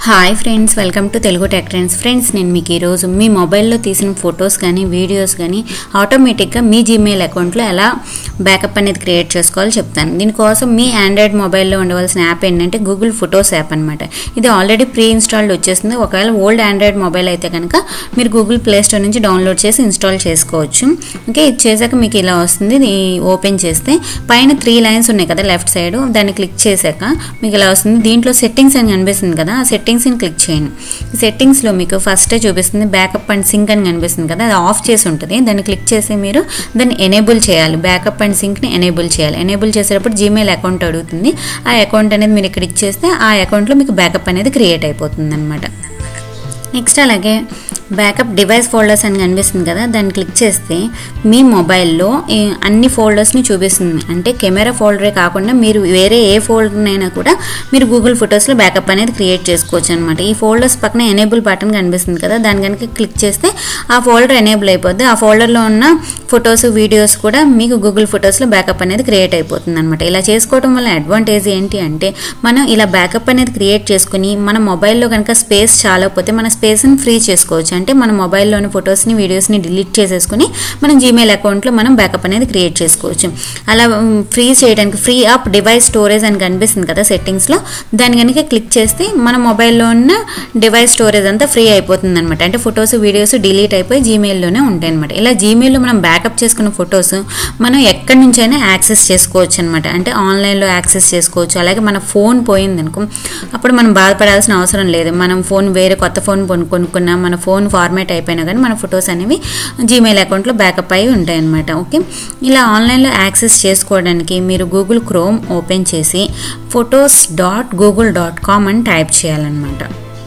hi friends welcome to Telugu Tech Trends friends నేను మీకు ఈరోజు మీ మొబైల్లో తీసిన ఫొటోస్ కానీ వీడియోస్ కానీ ఆటోమేటిక్గా మీ జీమెయిల్ అకౌంట్లో ఎలా బ్యాకప్ అనేది క్రియేట్ చేసుకోవాలో చెప్తాను దీనికోసం మీ ఆండ్రాయిడ్ మొబైల్లో ఉండవలసిన యాప్ ఏంటంటే గూగుల్ ఫొటోస్ యాప్ అనమాట ఇది ఆల్రెడీ ప్రీ ఇన్స్టాల్డ్ వచ్చేసింది ఒకవేళ ఓల్డ్ ఆండ్రాయిడ్ మొబైల్ అయితే కనుక మీరు గూగుల్ ప్లే స్టోర్ నుంచి డౌన్లోడ్ చేసి ఇన్స్టాల్ చేసుకోవచ్చు ఓకే ఇది చేశాక మీకు ఇలా వస్తుంది ఇది ఓపెన్ చేస్తే పైన త్రీ లైన్స్ ఉన్నాయి కదా లెఫ్ట్ సైడ్ దాన్ని క్లిక్ చేశాక మీకు ఇలా వస్తుంది దీంట్లో సెట్టింగ్స్ అని కనిపిస్తుంది కదా ఆ సెట్టింగ్స్ని క్లిక్ చేయండి ఈ సెట్టింగ్స్లో మీకు ఫస్టే చూపిస్తుంది బ్యాకప్ అండ్ సింక్ అని కనిపిస్తుంది కదా అది ఆఫ్ చేసి ఉంటుంది దాన్ని క్లిక్ చేసి మీరు దాన్ని ఎనేబుల్ చేయాలి బ్యాకప్ అండ్ సింక్ని ఎనేబుల్ చేయాలి ఎనేబుల్ చేసేటప్పుడు జీమెయిల్ అకౌంట్ అడుగుతుంది ఆ అకౌంట్ అనేది మీరు క్లిక్ చేస్తే ఆ అకౌంట్లో మీకు బ్యాకప్ అనేది క్రియేట్ అయిపోతుంది అనమాట నెక్స్ట్ అలాగే బ్యాకప్ డివైస్ ఫోల్డర్స్ అని కనిపిస్తుంది కదా దాన్ని క్లిక్ చేస్తే మీ మొబైల్లో ఈ అన్ని ఫోల్డర్స్ని చూపిస్తుంది అంటే కెమెరా ఫోల్డరే కాకుండా మీరు వేరే ఏ ఫోల్డర్నైనా కూడా మీరు గూగుల్ ఫొటోస్లో బ్యాకప్ అనేది క్రియేట్ చేసుకోవచ్చు అనమాట ఈ ఫోల్డర్స్ పక్కన ఎనేబుల్ బటన్ కనిపిస్తుంది కదా దాని కనుక క్లిక్ చేస్తే ఆ ఫోల్డర్ ఎనేబుల్ అయిపోద్ది ఆ ఫోల్డర్లో ఉన్న ఫొటోస్ వీడియోస్ కూడా మీకు గూగుల్ ఫొటోస్లో బ్యాకప్ అనేది క్రియేట్ అయిపోతుంది అనమాట ఇలా చేసుకోవడం వల్ల అడ్వాంటేజ్ ఏంటి అంటే మనం ఇలా బ్యాకప్ అనేది క్రియేట్ చేసుకుని మన మొబైల్లో కనుక స్పేస్ చాలకపోతే మన స్పేస్ని ఫ్రీ చేసుకోవచ్చు అంటే మన మొబైల్లోని ఫొటోస్ని వీడియోస్ని డిలీట్ చేసేసుకుని మనం జీమెయిల్ అకౌంట్లో మనం బ్యాకప్ అనేది క్రియేట్ చేసుకోవచ్చు అలా ఫ్రీ చేయడానికి ఫ్రీ అప్ డివైస్ స్టోరేజ్ అని కనిపిస్తుంది కదా సెట్టింగ్స్లో దాని కనుక క్లిక్ చేస్తే మన మొబైల్లో ఉన్న డివైస్ స్టోరేజ్ అంతా ఫ్రీ అయిపోతుంది అనమాట అంటే ఫొటోస్ వీడియోస్ డిలీట్ అయిపోయి జీమెయిల్లోనే ఉంటాయి అనమాట ఇలా జీమెయిల్లో మనం బ్యాకప్ చేసుకున్న ఫొటోస్ మనం ఎక్కడి నుంచైనా యాక్సెస్ చేసుకోవచ్చు అనమాట అంటే ఆన్లైన్లో యాక్సెస్ చేసుకోవచ్చు అలాగే మన ఫోన్ పోయింది అనుకో అప్పుడు మనం బాధపడాల్సిన అవసరం లేదు మనం ఫోన్ వేరే కొత్త ఫోన్ కొనుక్కున్నా మన ఫోన్ ఫార్మేట్ అయిపోయినా కానీ మన ఫొటోస్ అనేవి జీమెయిల్ అకౌంట్లో బ్యాకప్ అయి ఉంటాయి అనమాట ఓకే ఇలా ఆన్లైన్లో యాక్సెస్ చేసుకోవడానికి మీరు గూగుల్ క్రోమ్ ఓపెన్ చేసి photos dot Google dot com అని టైప్ చేయాలన్నమాట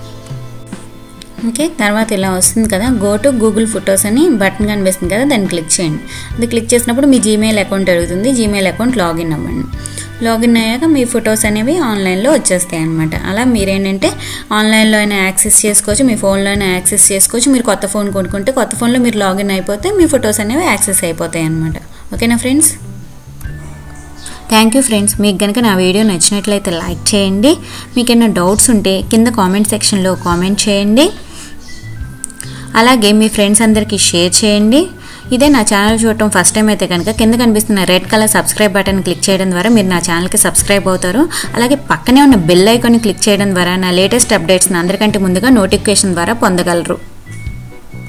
ఓకే తర్వాత ఇలా వస్తుంది కదా గో టు గూగుల్ ఫొటోస్ అని బటన్ కనిపిస్తుంది కదా దాన్ని క్లిక్ చేయండి అది క్లిక్ చేసినప్పుడు మీ జీమెయిల్ అకౌంట్ అడుగుతుంది జీమెయిల్ అకౌంట్ లాగిన్ అవ్వండి లాగిన్ అయ్యాక మీ ఫొటోస్ అనేవి ఆన్లైన్లో వచ్చేస్తాయి అనమాట అలా మీరేంటంటే ఆన్లైన్లో అయినా యాక్సెస్ చేసుకోవచ్చు మీ ఫోన్లో అయినా యాక్సెస్ చేసుకోవచ్చు మీరు కొత్త ఫోన్ కొనుక్కుంటే కొత్త ఫోన్లో మీరు లాగిన్ అయిపోతే మీ ఫొటోస్ అనేవి యాక్సెస్ అయిపోతాయి అనమాట ఓకేనా ఫ్రెండ్స్ థ్యాంక్ యూ ఫ్రెండ్స్ మీకు కనుక నా వీడియో నచ్చినట్లయితే లైక్ చేయండి మీకు ఏమైనా డౌట్స్ ఉంటే కింద కామెంట్ సెక్షన్లో కామెంట్ చేయండి అలాగే మీ ఫ్రెండ్స్ అందరికీ షేర్ చేయండి ఇదే నా ఛానల్ చూడటం ఫస్ట్ టైం అయితే కనుక కింద కనిపిస్తున్న red colour subscribe button click చేయడం ద్వారా మీరు నా ఛానల్కి సబ్స్క్రైబ్ అవుతారు అలాగే పక్కనే ఉన్న బెల్ ఐకాన్ని క్లిక్ చేయడం ద్వారా నా లేటెస్ట్ అప్డేట్స్ని అందరికంటే ముందుగా నోటిఫికేషన్ ద్వారా పొందగలరు